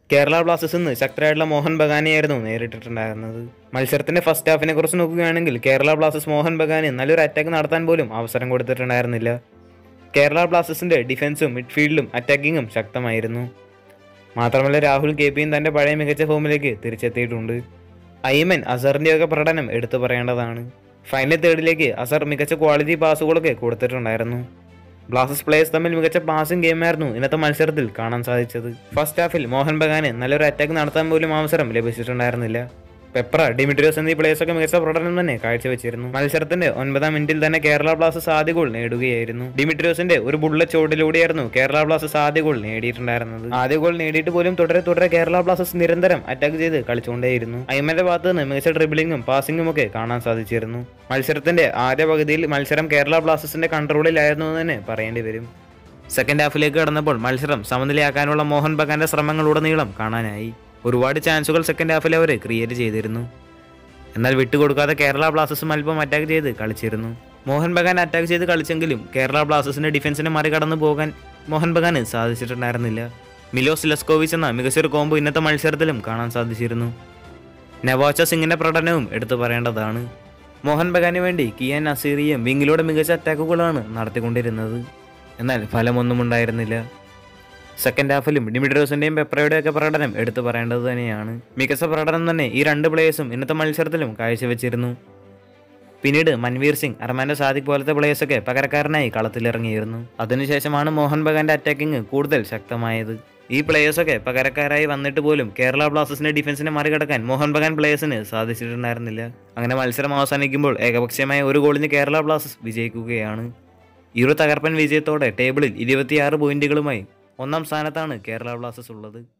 Kerala Blasters നിന്ന് ശക്തരായിട്ടുള്ള മോഹൻ ബഗാനെയായിരുന്നു നേരിട്ടിട്ടുണ്ടായിരുന്നത് മത്സരത്തിന്റെ first ഹാഫിനെ കുറിച്ച് നോക്കുകയാണെങ്കിൽ കേരള ബ്ലാസ്റ്റേഴ്സ് മോഹൻ ബഗാന് നല്ലൊരു അറ്റാക്ക് നടത്താൻ പോലും അവസരം കൊടുത്തിട്ടുണ്ടായിരുന്നില്ല കേരള ബ്ലാസ്റ്റേഴ്സിന്റെ ഡിഫൻസും മിഡ്ഫീൽഡും അറ്റാക്കിങ്ങും ശക്തമായിരുന്നു മാത്രമല്ല രാഹുൽ കെ പിയും തന്റെ പഴയ മികച്ച ഫോമിലേക്ക് തിരിച്ചെത്തിയിട്ടുണ്ട് ഐമൻ അസറിന്റെയൊക്കെ പ്രകടനം എടുത്തു പറയേണ്ടതാണ് ഫൈനൽ തേർഡിലേക്ക് അസർ മികച്ച ക്വാളിറ്റി പാസുകളൊക്കെ കൊടുത്തിട്ടുണ്ടായിരുന്നു ബ്ലാസ്റ്റേഴ്സ് പ്ലേയേഴ്സ് തമ്മിൽ മികച്ച പാസിംഗ് ഗെയിമായിരുന്നു ഇന്നത്തെ മത്സരത്തിൽ കാണാൻ സാധിച്ചത് ഫസ്റ്റ് ഹാഫിൽ മോഹൻ ബഗാന് നല്ലൊരു അറ്റാക്ക് നടത്താൻ പോലും അവസരം ലഭിച്ചിട്ടുണ്ടായിരുന്നില്ല പെപ്ര ഡിമിട്രിയോസ് എന്നീ പ്ലേയേഴ്സൊക്കെ മികച്ച പ്രകടനം തന്നെ കാഴ്ചവെച്ചിരുന്നു മത്സരത്തിന്റെ ഒൻപതാം മിനിറ്റിൽ തന്നെ കേരള ബ്ലാസ്റ്റേഴ്സ് ആദ്യ ഗോൾ നേടുകയായിരുന്നു ഡിമിട്രിയോസിന്റെ ഒരു ബുള്ളറ്റ് ചോട്ടിലൂടെയായിരുന്നു കേരള ബ്ലാസ്റ്റേഴ്സ് ആദ്യ ഗോൾ നേടിയിട്ടുണ്ടായിരുന്നത് ആദ്യ ഗോൾ നേടിയിട്ട് പോലും തുടരെ തുടരെ കേരള ബ്ലാസ്റ്റേഴ്സ് നിരന്തരം അറ്റാക്ക് ചെയ്ത് കളിച്ചുകൊണ്ടേയിരുന്നു ഐമന്റെ ഭാഗത്ത് നിന്ന് മികച്ച ഡ്രിബിളിങ്ങും പാസിംഗും ഒക്കെ കാണാൻ സാധിച്ചിരുന്നു മത്സരത്തിന്റെ ആദ്യ പകുതിയിൽ മത്സരം കേരള ബ്ലാസ്റ്റേഴ്സിന്റെ കൺട്രോളിലായിരുന്നു എന്ന് തന്നെ പറയേണ്ടി വരും സെക്കൻഡ് ഹാഫിലേക്ക് കടന്നപ്പോൾ മത്സരം സമനിലയാക്കാനുള്ള മോഹൻ ബഗാന്റെ ശ്രമങ്ങളുടനീളം കാണാനായി ഒരുപാട് ചാൻസുകൾ സെക്കൻഡ് ഹാഫിൽ അവർ ക്രിയേറ്റ് ചെയ്തിരുന്നു എന്നാൽ വിട്ടുകൊടുക്കാതെ കേരള ബ്ലാസ്റ്റേഴ്സും അല്പം അറ്റാക്ക് ചെയ്ത് കളിച്ചിരുന്നു മോഹൻ ബഗാൻ അറ്റാക്ക് ചെയ്ത് കളിച്ചെങ്കിലും കേരള ബ്ലാസ്റ്റേഴ്സിന്റെ ഡിഫൻസിനെ മറികടന്നു പോകാൻ മോഹൻ ബഗാന് സാധിച്ചിട്ടുണ്ടായിരുന്നില്ല മിലോസ് ലെസ്കോവിച്ച് എന്ന മികച്ചൊരു കോംബോ ഇന്നത്തെ മത്സരത്തിലും കാണാൻ സാധിച്ചിരുന്നു നവാച്ച സിംഗിന്റെ പ്രകടനവും എടുത്തു പറയേണ്ടതാണ് മോഹൻ ബഗാന് വേണ്ടി കിയാൻ നസീറിയും വിങ്ങിലൂടെ മികച്ച അറ്റാക്കുകളാണ് നടത്തിക്കൊണ്ടിരുന്നത് എന്നാൽ ഫലമൊന്നും ഉണ്ടായിരുന്നില്ല സെക്കൻഡ് ഹാഫിലും ഡിമിഡ്രോസിന്റെയും പെപ്രയുടെയും ഒക്കെ പ്രകടനം എടുത്തു പറയേണ്ടത് തന്നെയാണ് മികച്ച പ്രകടനം തന്നെ ഈ രണ്ട് പ്ലേയേഴ്സും ഇന്നത്തെ മത്സരത്തിലും കാഴ്ചവെച്ചിരുന്നു പിന്നീട് മൻവീർ സിംഗ് അർമാൻഡോ സാദിഖ് പോലത്തെ പ്ലേയേഴ്സൊക്കെ പകരക്കാരനായി കളത്തിലിറങ്ങിയിരുന്നു അതിനുശേഷമാണ് മോഹൻ ബഗാന്റെ അറ്റാക്കിംഗ് കൂടുതൽ ശക്തമായത് ഈ പ്ലേയേഴ്സൊക്കെ പകരക്കാരായി വന്നിട്ട് പോലും കേരള ബ്ലാസ്റ്റേഴ്സിന്റെ ഡിഫൻസിനെ മറികടക്കാൻ മോഹൻ ബഗാൻ പ്ലേയേഴ്സിന് സാധിച്ചിട്ടുണ്ടായിരുന്നില്ല അങ്ങനെ മത്സരം അവസാനിക്കുമ്പോൾ ഏകപക്ഷീയമായ ഒരു ഗോളിന് കേരള ബ്ലാസ്റ്റേഴ്സ് വിജയിക്കുകയാണ് ഈ ഒരു തകർപ്പൻ വിജയത്തോടെ ടേബിളിൽ ഇരുപത്തിയാറ് പോയിന്റുകളുമായി ഒന്നാം സ്ഥാനത്താണ് കേരള ബ്ലാസ്റ്റേഴ്സ് ഉള്ളത്